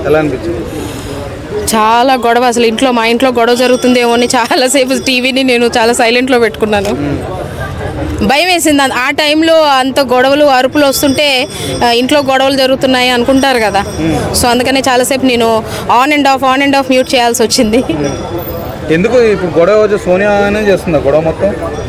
ఎలా అనిపించింది చాలా గొడవ అసలు ఇంట్లో మా ఇంట్లో గొడవ జరుగుతుందేమో అని చాలాసేపు టీవీని నేను చాలా సైలెంట్లో పెట్టుకున్నాను భయం వేసింది ఆ- ఆ టైంలో అంత గొడవలు అరుపులు వస్తుంటే ఆ, ఇంట్లో గొడవలు జరుగుతున్నాయి అనుకుంటారు కదా సో అందుకనే చాలాసేపు నేను on and off on and off mute చేయాల్సి వచ్చింది ఎందుకు ఇప్పుడు గొడవ వచ్చి సోనియానే చేస్తుందా గొడవ మొత్తం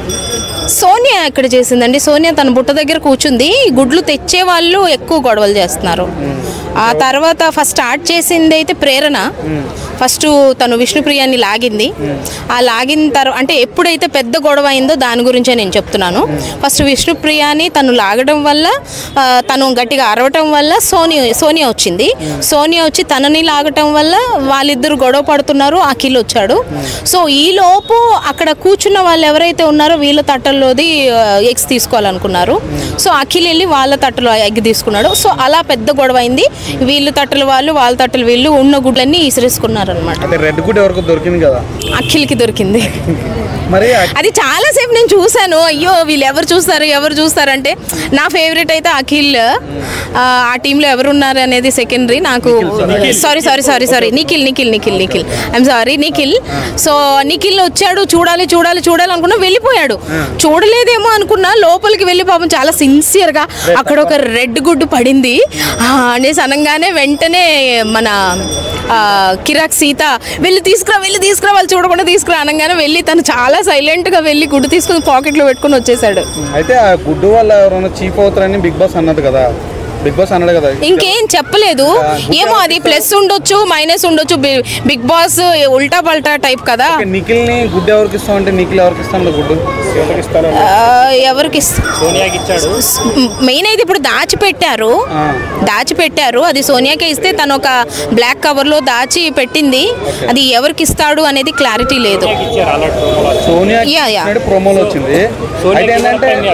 సోనియా ఎక్కడ చేసిందండి సోనియా తన బుట్ట దగ్గర కూర్చుంది ఈ గుడ్లు తెచ్చే వాళ్ళు ఎక్కువ గొడవలు చేస్తున్నారు ఆ తర్వాత ఫస్ట్ స్టార్ట్ చేసింది అయితే ప్రేరణ ఫస్ట్ తను విష్ణుప్రియాని లాగింది ఆ లాగిన తర్వాత అంటే ఎప్పుడైతే పెద్ద గొడవ అయిందో దాని గురించే నేను చెప్తున్నాను ఫస్ట్ విష్ణుప్రియాని తను లాగడం వల్ల ఆ, తను గట్టిగా అరవటం వల్ల సోనియా సోనియా వచ్చింది సోనియా వచ్చి తనని లాగటం వల్ల వాళ్ళిద్దరు గొడవ పడుతున్నారు అఖిల్ వచ్చాడు సో ఈ లోపు అక్కడ కూర్చున్న వాళ్ళు ఎవరైతే ఉన్నారో వీళ్ళ తట్టల్లోది ఎగ్స్ తీసుకోవాలనుకున్నారు సో అఖిల్ వెళ్ళి వాళ్ళ తట్టలో ఎగ్ తీసుకున్నాడు సో అలా పెద్ద గొడవ అయింది వీళ్ళు తట్టలు వాళ్ళు వాళ్ళ తట్టలు వీళ్ళు ఉన్న గుడ్లన్నీ ఇసిరేసుకున్నారు అనమాట అంటే రెడ్ గుడ్ ఎవరికి దొరికింది కదా అఖిల్కి దొరికింది మరి ఆ- అది చాలాసేపు నేను చూశాను అయ్యో వీళ్ళు ఎవరు చూస్తారు ఎవరు చూస్తారంటే నా ఫేవరెట్ అయితే అఖిల్ ఆ, ఆ టీంలో ఎవరు ఉన్నారు అనేది సెకండరీ నాకు sorry sorry sorry sorry Nikhil Nikhil Nikhil Nikhil I'm sorry Nikhil so Nikhil వచ్చాడు చూడాలి చూడాలి చూడాలి అనుకున్నా వెళ్ళిపోయాడు చూడలేదేమో అనుకున్నా లోపలికి వెళ్ళి పాపం చాలా సిన్సియర్గా అక్కడ ఒక రెడ్ గుడ్డు పడింది ఆ, అనేసి అనగానే వెంటనే మన ఆ, కిరాక్ సీత వెళ్ళి తీసుకురా వెళ్ళి తీసుకురా వాళ్ళు చూడకుండా తీసుకురా అనగానే వెళ్ళి తను చాలా సైలెంట్గా వెళ్ళి గుడ్డు తీసుకుని పాకెట్లో పెట్టుకుని వచ్చేసాడు అయితే ఆ గుడ్డు వల్ల ఎవరైనా చీప్ అవుతారని బిగ్ బాస్ అన్నది కదా బిగ్ బాస్ అన్నాడు కదా ఇంకేం చెప్పలేదు ఏమో అది ప్లస్ ఉండొచ్చు మైనస్ ఉండొచ్చు బి- బిగ్ బాస్ ఉల్టా పల్టా టైప్ కదా ఓకే, నిఖిల్ని గుడ్డు ఎవరికి ఇస్తాం అంటే నిఖిల్ ఎవరికి ఇస్తాను గుడ్డు ఎవరికి ఇస్తాను ఆ, ఎవరికి సోనియాకి ఇచ్చాడు మెయిన్ అయితే ఇప్పుడు దాచిపెట్టారు దాచిపెట్టారు అది సోనియాకే ఇస్తే తను ఒక బ్లాక్ కవర్లో దాచి పెట్టింది అది ఎవరికి ఇస్తాడు అనేది క్లారిటీ లేదు ఇచ్చారు అలర్ట్ సోనియా యా, యా. ప్రోమోలో వచ్చింది అయితే సోనియాకి ఏంటంటే ఇవ్వాలని